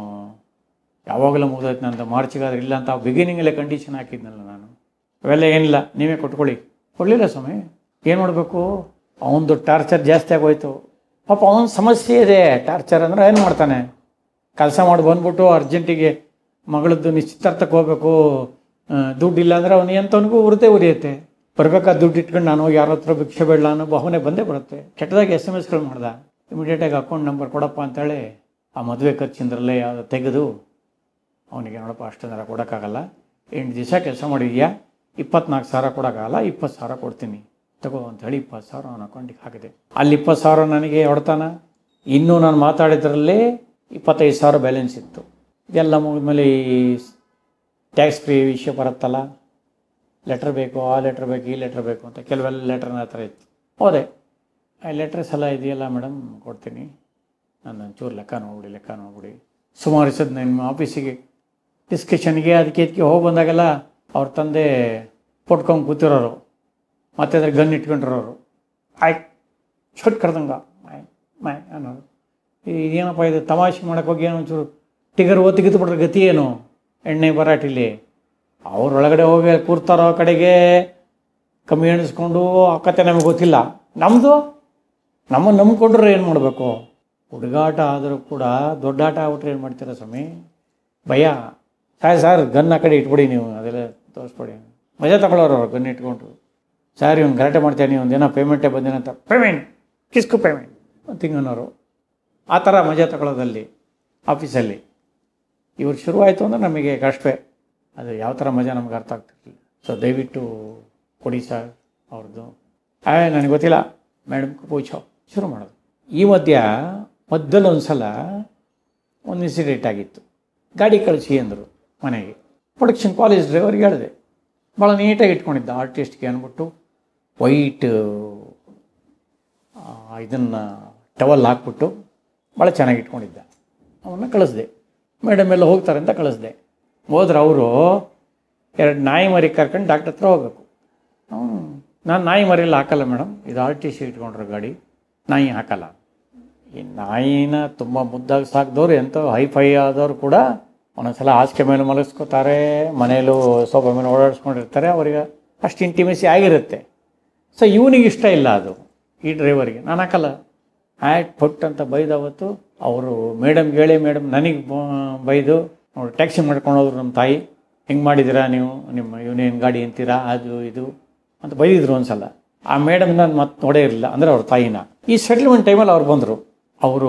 ಯಾವಾಗಲೂ ಮುಗಿದೋಯ್ತು ನಂದು ಮಾರ್ಚಿಗಾದ್ರೆ ಇಲ್ಲ ಅಂತ ಬಿಗಿನಿಂಗಲ್ಲೇ ಕಂಡೀಷನ್ ಹಾಕಿದ್ನಲ್ಲ ನಾನು ಅವೆಲ್ಲ ಏನಿಲ್ಲ ನೀವೇ ಕೊಟ್ಕೊಳ್ಳಿ ಕೊಡಲಿಲ್ಲ ಸ್ವಾಮಿ ಏನು ಮಾಡಬೇಕು ಅವನದು ಟಾರ್ಚರ್ ಜಾಸ್ತಿ ಆಗೋಯ್ತು ಪಾಪ ಅವನ ಸಮಸ್ಯೆ ಇದೆ ಟಾರ್ಚರ್ ಅಂದರೆ ಏನು ಮಾಡ್ತಾನೆ ಕೆಲಸ ಮಾಡಿ ಬಂದ್ಬಿಟ್ಟು ಅರ್ಜೆಂಟಿಗೆ ಮಗಳದ್ದು ನಿಶ್ಚಿತಾರ್ಥಕ್ಕೆ ಹೋಗ್ಬೇಕು ಆ, ದುಡ್ಡು ಇಲ್ಲ ಅಂದರೆ ಅವನು ಎಂಥವನಿಗೂ ಉರಿದೇ ಉರಿಯುತ್ತೆ ಬರ್ಬೇಕಾದ ದುಡ್ಡು ಇಟ್ಕೊಂಡು ನಾನು ಹೋಗಿ ಯಾರ ಹತ್ರ ಭಿಕ್ಷೆ ಬೇಡಲ್ಲ ಅನ್ನೋ ಭಾವನೆ ಬಂದೇ ಬರುತ್ತೆ ಕೆಟ್ಟದಾಗಿ ಎಸ್ ಎಮ್ ಎಸ್ಗಳು ಮಾಡ್ದ ಇಮಿಡಿಯೇಟಾಗಿ ಅಕೌಂಟ್ ನಂಬರ್ ಕೊಡಪ್ಪ ಅಂತೇಳಿ ಆ ಮದುವೆ ಖರ್ಚಿಂದ್ರಲ್ಲೇ ಯಾವುದು ತೆಗೆದು ಅವನಿಗೆ ನೋಡಪ್ಪ ಅಷ್ಟೊಂದರ ಕೊಡೋಕ್ಕಾಗಲ್ಲ ಎಂಟು ದಿವಸ ಕೆಲಸ ಮಾಡಿದ್ಯಾ ಇಪ್ಪತ್ನಾಲ್ಕು ಸಾವಿರ ಕೊಡೋಕ್ಕಾಗಲ್ಲ ಇಪ್ಪತ್ತು ಸಾವಿರ ಕೊಡ್ತೀನಿ ತಗೋ ಅಂತೇಳಿ ಇಪ್ಪತ್ತು ಸಾವಿರ ಅವನ ಅಕೌಂಟಿಗೆ ಹಾಕಿದೆ ಅಲ್ಲಿ ಇಪ್ಪತ್ತು ಸಾವಿರ ನನಗೆ ಹೊಡ್ತಾನ ಇನ್ನೂ ನಾನು ಮಾತಾಡಿದ್ರಲ್ಲೇ ಇಪ್ಪತ್ತೈದು ಸಾವಿರ ಬ್ಯಾಲೆನ್ಸ್ ಇತ್ತು ಇದೆಲ್ಲ ಮುಗಿದ್ಮೇಲೆ ಈ ಟ್ಯಾಕ್ಸ್ ಫ್ರೀ ವಿಷಯ ಬರುತ್ತಲ್ಲ ಲೆಟ್ರ್ ಬೇಕು ಆ ಲೆಟ್ರ್ ಬೇಕು ಈ ಲೆಟ್ರ್ ಬೇಕು ಅಂತ ಕೆಲವೆಲ್ಲ ಲೆಟ್ರ್ನ ಹತ್ರ ಇತ್ತು ಹೋದೆ ಆ ಲೆಟ್ರಸ್ ಎಲ್ಲ ಇದೆಯಲ್ಲ ಮೇಡಮ್ ಕೊಡ್ತೀನಿ ನಾನು ಒಂಚೂರು ಲೆಕ್ಕ ನೋಡ್ಬಿಡಿ ಲೆಕ್ಕ ನೋಡ್ಬಿಡಿ ಸುಮಾರು ಸದ್ ನಿಮ್ಮ ಆಫೀಸಿಗೆ ಡಿಸ್ಕಷನ್ಗೆ ಅದಕ್ಕೆ ಇದಕ್ಕೆ ಹೋಗಿ ಬಂದಾಗೆಲ್ಲ ಅವ್ರ ತಂದೆ ಪೊಟ್ಕೊಂಡು ಕೂತಿರೋರು ಮತ್ತೆ ಅದ್ರ ಗನ್ ಇಟ್ಕೊಂಡಿರೋರು ಆಯ್ತು ಶೊಟ್ ಕರ್ದಂಗ ಮಾಯ್ ಮಾಯ್ ಅನ್ನೋರು ಏನಪ್ಪ ಇದು ತಮಾಷೆ ಮಾಡಕ್ಕೆ ಹೋಗಿ ಏನೋ ಒಂಚೂರು ಟಿಗರ್ ಒತ್ತಿಗಿದ್ದು ಬಿಟ್ರೆ ಗತಿ ಏನು ಎಣ್ಣೆ ಬರಾಟಿಲಿ ಅವ್ರೊಳಗಡೆ ಹೋಗಿ ಕೂರ್ತಾರೋ ಕಡೆಗೆ ಕಮ್ಮಿ ಎಣಿಸ್ಕೊಂಡು ಅಕ್ಕತೆ ನಮಗೆ ಗೊತ್ತಿಲ್ಲ ನಮ್ಮದು ನಮ್ಮನ್ನು ನಂಬ್ಕೊಂಡ್ರೆ ಏನು ಮಾಡಬೇಕು ಹುಡುಗಾಟ ಆದರೂ ಕೂಡ ದೊಡ್ಡಾಟ ಆಗ್ಬಿಟ್ರೆ ಏನು ಮಾಡ್ತೀರ ಸ್ವಾಮಿ ಭಯ ಸಾಯ್ ಸರ್ ಗನ್ ಆ ಕಡೆ ಇಟ್ಬಿಡಿ ನೀವು ಅದೆಲ್ಲ ತೋರಿಸ್ಬಿಡಿ ಮಜಾ ತಗೊಳ್ಳೋರು ಅವ್ರು ಗನ್ ಇಟ್ಕೊಂಡ್ರು ಸರ್ ಇವ್ನು ಗಲಾಟೆ ಮಾಡ್ತೇನೆ ಒಂದು ಏನೋ ಪೇಮೆಂಟೇ ಬಂದಿನಂತ ಪೇಮೆಂಟ್ ಕಿಸ್ಕು ಪೇಮೆಂಟ್ ಅಂತ ಹಿಂಗನ್ನೋರು ಆ ಥರ ಮಜಾ ತಗೊಳ್ಳೋದಲ್ಲಿ ಆಫೀಸಲ್ಲಿ ಇವ್ರು ಶುರುವಾಯಿತು ಅಂದರೆ ನಮಗೆ ಕಷ್ಟವೇ ಅದು ಯಾವ ಥರ ಮಜಾ ನಮ್ಗೆ ಅರ್ಥ ಆಗ್ತಿರ್ಲಿಲ್ಲ ಸೊ ದಯವಿಟ್ಟು ಕೊಡಿ ಸರ್ ಅವ್ರದ್ದು ಆ ನನಗೆ ಗೊತ್ತಿಲ್ಲ ಮೇಡಮ್ ಪೂಛೋ ಶುರು ಮಾಡೋದು ಈ ಮಧ್ಯ ಮಧ್ಯದಲ್ಲಿ ಒಂದು ಸಲ ಒಂದು ಇನ್ಸಿಡೆಂಟ್ ಆಗಿತ್ತು ಗಾಡಿ ಕಳಿಸಿ ಅಂದರು ಮನೆಗೆ ಪ್ರೊಡಕ್ಷನ್ ಕಾಲೇಜ್ ಡ್ರೈವರ್ಗೆ ಹೇಳಿದೆ ಭಾಳ ನೀಟಾಗಿ ಇಟ್ಕೊಂಡಿದ್ದ ಆರ್ಟಿಸ್ಟ್ಗೆ ಅಂದ್ಬಿಟ್ಟು ವೈಟ್ ಇದನ್ನು ಟವಲ್ ಹಾಕ್ಬಿಟ್ಟು ಭಾಳ ಚೆನ್ನಾಗಿ ಇಟ್ಕೊಂಡಿದ್ದ ಅವನ್ನ ಕಳಿಸ್ದೆ ಮೇಡಮ್ ಎಲ್ಲ ಹೋಗ್ತಾರೆ ಅಂತ ಕಳಿಸ್ದೆ ಹೋದ್ರೆ ಅವರು ಎರಡು ನಾಯಿ ಮರಿ ಕರ್ಕೊಂಡು ಡಾಕ್ಟರ್ ಹತ್ರ ಹೋಗ್ಬೇಕು ಅವನು ನಾನು ನಾಯಿ ಮರಿಯಲ್ಲಿ ಹಾಕಲ್ಲ ಮೇಡಮ್ ಇದು ಆರ್ ಟಿ ಸಿ ಇಟ್ಕೊಂಡ್ರೆ ಗಾಡಿ ನಾಯಿ ಹಾಕಲ್ಲ ಈ ನಾಯಿನ ತುಂಬ ಮುದ್ದಾಗಿ ಸಾಕಿದವ್ರು ಎಂಥ ಹೈಫೈ ಆದವ್ರು ಕೂಡ ಒಂದೊಂದ್ಸಲ ಹಾಸಿಗೆ ಮೇಲೆ ಮಲಗಿಸ್ಕೋತಾರೆ ಮನೆಯಲ್ಲೂ ಸೋಫಾ ಮೇಲೆ ಓಡಾಡಿಸ್ಕೊಂಡಿರ್ತಾರೆ ಅವರಿಗೆ ಅಷ್ಟು ಇಂಟಿಮೆಸಿ ಆಗಿರುತ್ತೆ ಸೊ ಇವನಿಗೆ ಇಷ್ಟ ಇಲ್ಲ ಅದು ಈ ಡ್ರೈವರ್ಗೆ ನಾನು ಹಾಕಲ್ಲ ಆ್ಯಟ್ ಪುಟ್ ಅಂತ ಬೈದು ಅವತ್ತು ಅವರು ಮೇಡಮ್ಗೆ ಹೇಳಿ ಮೇಡಮ್ ನನಗೆ ಬೈದು ನೋಡಿ ಟ್ಯಾಕ್ಸಿ ಮಾಡ್ಕೊಂಡು ಹೋದ್ರು ನಮ್ಮ ತಾಯಿ ಹಿಂಗೆ ಮಾಡಿದ್ದೀರಾ ನೀವು ನಿಮ್ಮ ಯೂನಿಯನ್ ಗಾಡಿ ಅಂತೀರಾ ಅದು ಇದು ಅಂತ ಬೈದಿದ್ರು ಒಂದ್ಸಲ ಆ ಮೇಡಮ್ ನಾನು ಮತ್ತೆ ನೋಡೇ ಇರಲಿಲ್ಲ ಅಂದರೆ ಅವ್ರ ತಾಯಿನ ಈ ಸೆಟ್ಲ್ಮೆಂಟ್ ಟೈಮಲ್ಲಿ ಅವ್ರು ಬಂದರು ಅವರು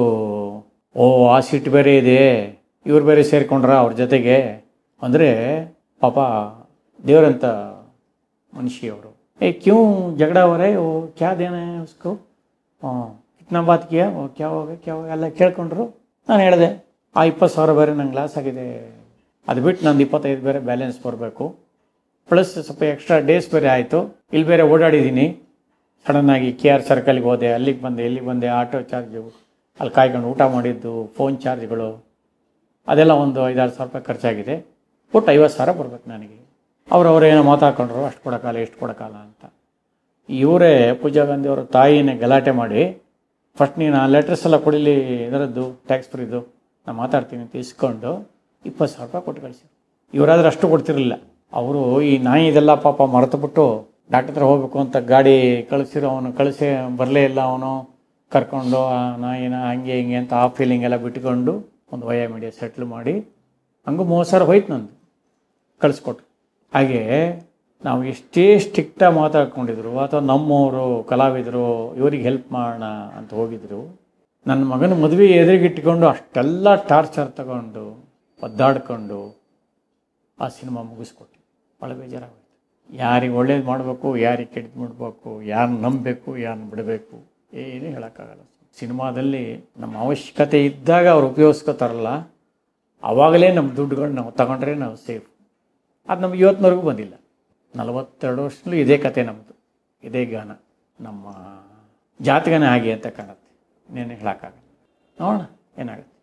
ಓ ಆ ಸೀಟ್ ಬೇರೆ ಇದೆ ಇವ್ರು ಬೇರೆ ಸೇರಿಕೊಂಡ್ರ ಅವ್ರ ಜೊತೆಗೆ ಅಂದರೆ ಪಾಪ ದೇವರಂತ मनुष्य ಅವರು ए क्यों झगड़ा हो रहा है वो क्या देना है उसको ಹಾಂ ಕಿತ್ನಾ ಬಾತ್ ಕಿಯಾ ಓ ಕ್ಯಾ ಹೋಗ ಕ್ಯಾ ಹೋಗ ಎಲ್ಲ ಕೇಳ್ಕೊಂಡ್ರು ನಾನು ಹೇಳಿದೆ ಆ ಇಪ್ಪತ್ತು ಸಾವಿರ ಬೇರೆ ನಂಗೆ ಲಾಸ್ ಆಗಿದೆ ಅದು ಬಿಟ್ಟು ನಂದು ಇಪ್ಪತ್ತೈದು ಬೇರೆ ಬ್ಯಾಲೆನ್ಸ್ ಬರಬೇಕು ಪ್ಲಸ್ ಸ್ವಲ್ಪ ಎಕ್ಸ್ಟ್ರಾ ಡೇಸ್ ಬೇರೆ ಆಯಿತು ಇಲ್ಲಿ ಬೇರೆ ಓಡಾಡಿದ್ದೀನಿ ಸಡನ್ನಾಗಿ ಕೆ ಆರ್ ಸರ್ಕಲ್ಗೆ ಹೋದೆ ಅಲ್ಲಿಗೆ ಬಂದೆ ಇಲ್ಲಿಗೆ ಬಂದೆ ಆಟೋ ಚಾರ್ಜು ಅಲ್ಲಿ ಕಾಯ್ಕೊಂಡು ಊಟ ಮಾಡಿದ್ದು ಫೋನ್ ಚಾರ್ಜ್ಗಳು ಅದೆಲ್ಲ ಒಂದು ಐದಾರು ಸಾವಿರ ರೂಪಾಯಿ ಖರ್ಚಾಗಿದೆ ಒಟ್ಟು ಐವತ್ತು ಸಾವಿರ ಬರ್ಬೇಕು ನನಗೆ ಅವ್ರವ್ರು ಏನೋ ಮಾತಾಡ್ಕೊಂಡ್ರು ಅಷ್ಟು ಕೊಡೋಕ್ಕಲ್ಲ ಎಷ್ಟು ಕೊಡೋಕ್ಕಲ್ಲ ಅಂತ ಇವರೇ ಪೂಜಾ ಗಾಂಧಿ ಅವರ ತಾಯಿನೇ ಗಲಾಟೆ ಮಾಡಿ ಫಸ್ಟ್ ನೀನು ಆ ಲೆಟರ್ಸ್ ಎಲ್ಲ ಕೊಡಿಲಿ ಇದರದ್ದು ಟ್ಯಾಕ್ಸ್ ಫ್ರೀದು ನಾನು ಮಾತಾಡ್ತೀನಿ ಅಂತ ಇಸ್ಕೊಂಡು ಇಪ್ಪತ್ತು ಸಾವಿರ ರೂಪಾಯಿ ಕೊಟ್ಟು ಕಳಿಸಿ ಇವರಾದ್ರೆ ಅಷ್ಟು ಕೊಡ್ತಿರಲಿಲ್ಲ ಅವರು ಈ ನಾಯಿ ಇದೆಲ್ಲ ಪಾಪ ಮರೆತುಬಿಟ್ಟು ಡಾಕ್ಟರ್ ಹತ್ರ ಹೋಗ್ಬೇಕು ಅಂತ ಗಾಡಿ ಕಳಿಸಿರೋ ಅವನು ಕಳಿಸಿ ಬರಲೇ ಇಲ್ಲ ಅವನು ಕರ್ಕೊಂಡು ಆ ನಾಯಿನ ಹಂಗೆ ಹಿಂಗೆ ಅಂತ ಆ ಫೀಲಿಂಗ್ ಎಲ್ಲ ಬಿಟ್ಕೊಂಡು ಒಂದು ವಯ ಮೀಡಿಯಾ ಸೆಟ್ಲ್ ಮಾಡಿ ಹಂಗೂ ಮೂವತ್ತು ಸಾವಿರ ಹೋಯ್ತು ನಂದು ಕಳಿಸ್ಕೊಟ್ರು ಹಾಗೆ ನಾವು ಎಷ್ಟೇ ಸ್ಟ್ರಿಕ್ಟಾಗಿ ಮಾತಾಡ್ಕೊಂಡಿದ್ರು ಅಥವಾ ನಮ್ಮವರು ಕಲಾವಿದರು ಇವರಿಗೆ ಹೆಲ್ಪ್ ಮಾಡೋಣ ಅಂತ ಹೋಗಿದ್ರು ನನ್ನ ಮಗನ ಮದುವೆ ಎದುರಿಗಿಟ್ಕೊಂಡು ಅಷ್ಟೆಲ್ಲ ಟಾರ್ಚರ್ ತಗೊಂಡು ಒದ್ದಾಡ್ಕೊಂಡು ಆ ಸಿನಿಮಾ ಮುಗಿಸ್ಕೊಟ್ಟು ಭಾಳ ಬೇಜಾರಾಗೋಯ್ತು ಯಾರಿಗೆ ಒಳ್ಳೇದು ಮಾಡಬೇಕು ಯಾರಿಗೆ ಕೆಟ್ಟದ್ದು ಮಾಡಬೇಕು ಯಾರನ್ನ ನಂಬಬೇಕು ಯಾರನ್ನ ಬಿಡಬೇಕು ಏನೂ ಹೇಳೋಕ್ಕಾಗಲ್ಲ ಸಿನಿಮಾದಲ್ಲಿ ನಮ್ಮ ಅವಶ್ಯಕತೆ ಇದ್ದಾಗ ಅವ್ರು ಉಪಯೋಗಿಸ್ಕೋತಾರಲ್ಲ ಆವಾಗಲೇ ನಮ್ಮ ದುಡ್ಡುಗಳು ನಾವು ತಗೊಂಡ್ರೆ ನಾವು ಸೇಫ್ ಅದು ನಮ್ಗೆ ಇವತ್ತಿನವರೆಗೂ ಬಂದಿಲ್ಲ ನಲವತ್ತೆರಡು ವರ್ಷದಲ್ಲೂ ಇದೇ ಕತೆ ನಮ್ಮದು ಇದೇ ಗಾನ ನಮ್ಮ ಜಾತಕನೇ ಹಾಗೆ ಅಂತ ಕಾಣುತ್ತೆ ಇನ್ನೇನು ಹೇಳೋಕ್ಕಾಗಲ್ಲ ನೋಡೋಣ ಏನಾಗುತ್ತೆ